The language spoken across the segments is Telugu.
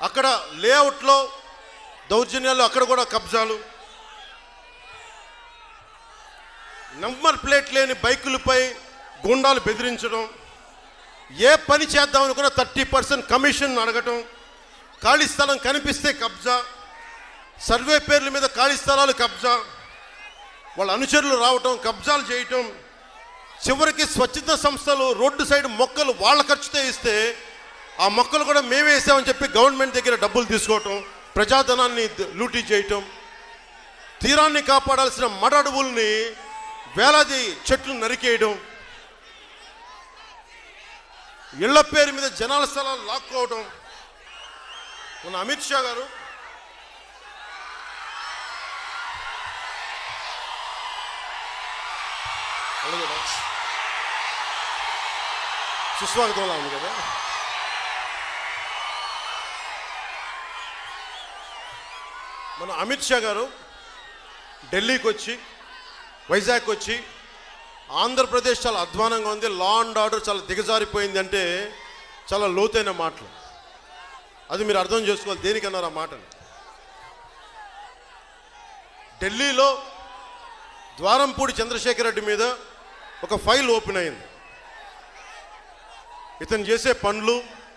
అక్కడ లేఅవుట్లో దౌర్జన్యాలు అక్కడ కూడా కబ్జాలు నంబర్ ప్లేట్ లేని బైకులపై గుండాలు బెదిరించడం ఏ పని చేద్దాం అనుకున్నా థర్టీ పర్సెంట్ కమిషన్ అడగటం ఖాళీ స్థలం కనిపిస్తే కబ్జా సర్వే పేర్ల మీద ఖాళీ స్థలాలు కబ్జా వాళ్ళ అనుచరులు రావటం కబ్జాలు చేయటం చివరికి స్వచ్ఛత సంస్థలు రోడ్డు సైడ్ మొక్కలు వాళ్ళ ఖర్చుతో ఇస్తే ఆ మొక్కలు కూడా మేమే వేసామని చెప్పి గవర్నమెంట్ దగ్గర డబ్బులు తీసుకోవటం ప్రజాధనాన్ని ద- లూటీ చేయటం తీరాన్ని కాపాడాల్సిన మడ అడవుల్ని వేలాది చెట్లు నరికేయడం ఇళ్ల పేరు మీద జనాల స్థలాలు లాక్కోవడం మన అమిత్ షా గారు అవును కదా? సుస్వాగతంలా ఉంది కదా మన అమిత్ షా గారు ఢిల్లీకి వచ్చి వైజాగ్ వచ్చి ఆంధ్రప్రదేశ్ చాలా అధ్వానంగా ఉంది లా అండ్ ఆర్డర్ చాలా దిగజారిపోయింది అంటే చాలా లోతైన మాటలు అది మీరు అర్థం చేసుకోవాలి దేనికన్నారు ఆ మాటలు ఢిల్లీలో ద్వారంపూడి చంద్రశేఖర్ రెడ్డి మీద ఒక ఫైల్ ఓపెన్ అయింది ఇతను చేసే పనులు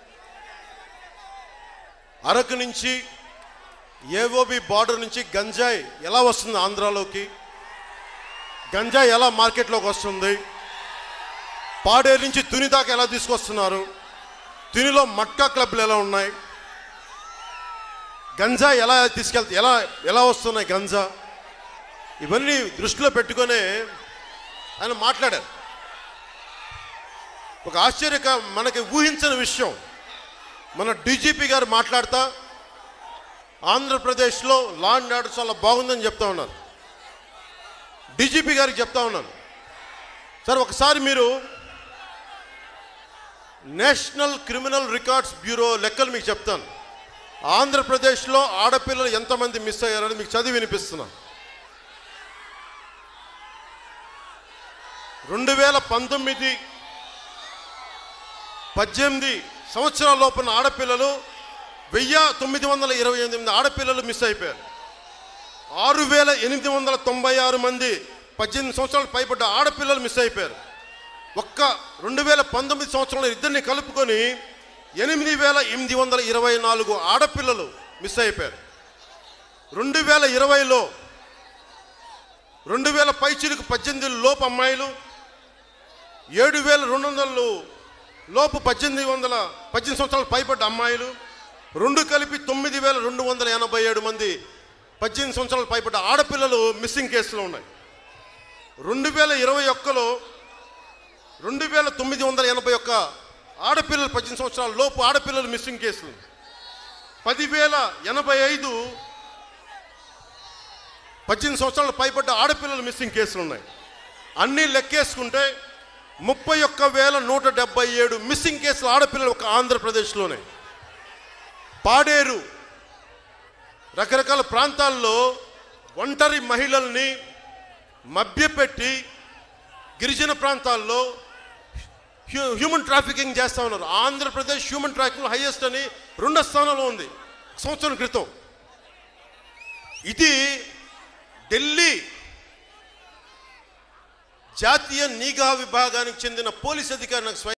అరకు నుంచి ఏవోబి బార్డర్ నుంచి గంజాయి ఎలా వస్తుంది ఆంధ్రాలోకి గంజాయి ఎలా మార్కెట్లోకి వస్తుంది పాడేరు నుంచి తుని దాకా ఎలా తీసుకొస్తున్నారు తునిలో మట్కా క్లబ్లు ఎలా ఉన్నాయి గంజా ఎలా తీసుకెళ్తా ఎలా ఎలా వస్తున్నాయి గంజా ఇవన్నీ దృష్టిలో పెట్టుకొని ఆయన మాట్లాడారు ఒక ఆశ్చర్యక మనకి ఊహించని విషయం మన డీజీపీ గారు మాట్లాడుతా ఆంధ్రప్రదేశ్లో లా అండ్ ఆర్డర్ చాలా బాగుందని చెప్తా ఉన్నారు డీజీపీ గారికి చెప్తా ఉన్నాను సార్ ఒకసారి మీరు నేషనల్ క్రిమినల్ రికార్డ్స్ బ్యూరో లెక్కలు మీకు చెప్తాను ఆంధ్రప్రదేశ్లో ఆడపిల్లలు ఎంతమంది మిస్ అయ్యారని మీకు చదివి వినిపిస్తున్నాను రెండు వేల పంతొమ్మిది పద్దెనిమిది సంవత్సరాల లోపల ఆడపిల్లలు వెయ్యి తొమ్మిది వందల ఇరవై ఎనిమిది ఆడపిల్లలు మిస్ అయిపోయారు ఆరు వేల ఎనిమిది వందల తొంభై ఆరు మంది పద్దెనిమిది సంవత్సరాలు పైబడ్డ ఆడపిల్లలు మిస్ అయిపోయారు ఒక్క రెండు వేల పంతొమ్మిది సంవత్సరంలో ఇద్దరిని కలుపుకొని ఎనిమిది వేల ఎనిమిది వందల ఇరవై నాలుగు ఆడపిల్లలు మిస్ అయిపోయారు రెండు వేల ఇరవైలో రెండు వేల పైచిలకు పద్దెనిమిది లోపు అమ్మాయిలు ఏడు వేల రెండు వందలు లోపు పద్దెనిమిది వందల పద్దెనిమిది సంవత్సరాలు పైబడ్డ అమ్మాయిలు రెండు కలిపి తొమ్మిది వేల రెండు వందల ఎనభై ఏడు మంది పద్దెనిమిది సంవత్సరాలు పైబడ్డ ఆడపిల్లలు మిస్సింగ్ కేసులో ఉన్నాయి రెండు వేల ఇరవై ఒక్కలో రెండు వేల తొమ్మిది వందల ఎనభై ఒక్క ఆడపిల్లలు పద్దెనిమిది సంవత్సరాల లోపు ఆడపిల్లలు మిస్సింగ్ కేసులు పదివేల ఎనభై ఐదు పద్దెనిమిది సంవత్సరాలు పైబడ్డ ఆడపిల్లలు మిస్సింగ్ కేసులు ఉన్నాయి అన్నీ లెక్కేసుకుంటే ముప్పై ఒక్క వేల నూట డెబ్బై ఏడు మిస్సింగ్ కేసులు ఆడపిల్లలు ఒక ఆంధ్రప్రదేశ్లోనే పాడేరు రకరకాల ప్రాంతాల్లో ఒంటరి మహిళల్ని మభ్యపెట్టి గిరిజన ప్రాంతాల్లో హ్యూ హ్యూమన్ ట్రాఫికింగ్ చేస్తా ఉన్నారు ఆంధ్రప్రదేశ్ హ్యూమన్ ట్రాఫికింగ్ హైయెస్ట్ అని రెండో స్థానంలో ఉంది సంవత్సరం క్రితం ఇది ఢిల్లీ జాతీయ నిఘా విభాగానికి చెందిన పోలీస్ అధికారి నాకు స్వయం